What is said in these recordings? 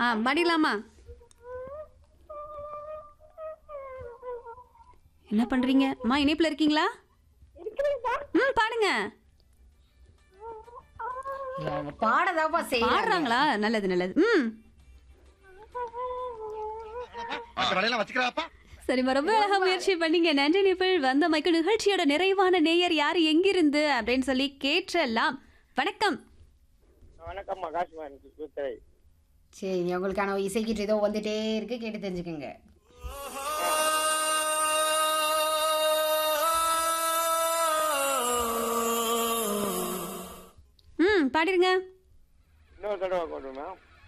ஆ பாடிடலாமா என்ன பண்றீங்க அம்மா இணைப்புல இருக்கீங்களா ம் பாடுங்க அவங்க பாடதாப்பா செய்யறாங்க பாடுறாங்களா நல்லது நல்லது ம் மத்த வேலையெல்லாம் வச்சுக்கிறாப்பா சரிம்மா ரொம்ப அழகா முயற்சி பண்ணீங்க நன்றி நிபிள் வந்த மைக்கு நிகழ்ச்சியோட நிறைவான நேயர் யார் எங்கிருந்து அப்படின்னு சொல்லி கேட்டலாம் வணக்கம் வணக்கம் ஆகாஷ்வாணி சூத்திரை சரி உங்களுக்கான இசைக்கிட்டு ஏதோ வந்துட்டே இருக்கு கேட்டு தெரிஞ்சுக்கோங்க ம் பாடிருங்க இன்னொரு தடவை கொண்டுமா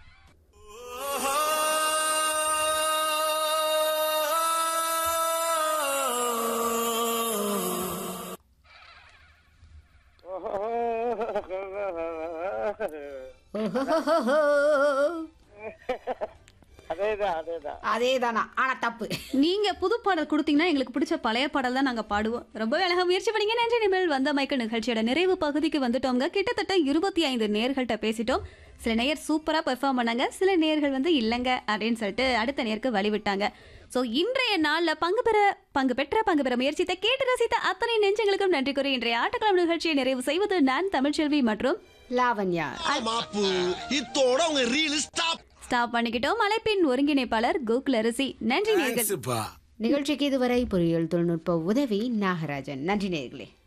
அதேதான் அதேதான் அதே தானா ஆனா தப்பு நீங்க புது பாடல் கொடுத்தீங்கன்னா எங்களுக்கு பிடிச்ச பழைய பாடல் தான் நாங்க பாடுவோம் ரொம்ப அழகா முயற்சி பண்ணீங்க நன்றி நிபிள் வந்த மைக்கு நிகழ்ச்சியோட நிறைவு பகுதிக்கு வந்துட்டோங்க கிட்டத்தட்ட இருபத்தி ஐந்து நேர்கள்ட்ட பேசிட்டோம் சில நேயர் சூப்பரா பெர்ஃபார்ம் பண்ணாங்க சில நேயர்கள் வந்து இல்லைங்க அப்படின்னு சொல்லிட்டு அடுத்த நேருக்கு வழிவிட்டாங்க ஸோ இன்றைய நாளில் பங்கு பெற பங்கு பெற்ற பங்கு பெற முயற்சித்த கேட்டு ரசித்த அத்தனை நெஞ்சங்களுக்கும் நன்றி கூறி இன்றைய ஆட்டக்கிழமை நிகழ்ச்சியை நிறைவு செய்வது நான் தமிழ்ச்செல்வி மற்றும் லாவண்யா மாப்பு இத்தோட உங்க ரீல் ஸ்டாப் ஸ்டாப் பண்ணிக்கிட்டோம் அழைப்பின் ஒருங்கிணைப்பாளர் கோகுல் அரசி நன்றி நேர்கள் நிகழ்ச்சிக்கு இதுவரை பொறியியல் தொழில்நுட்ப உதவி நாகராஜன் நன்றி நேர்களே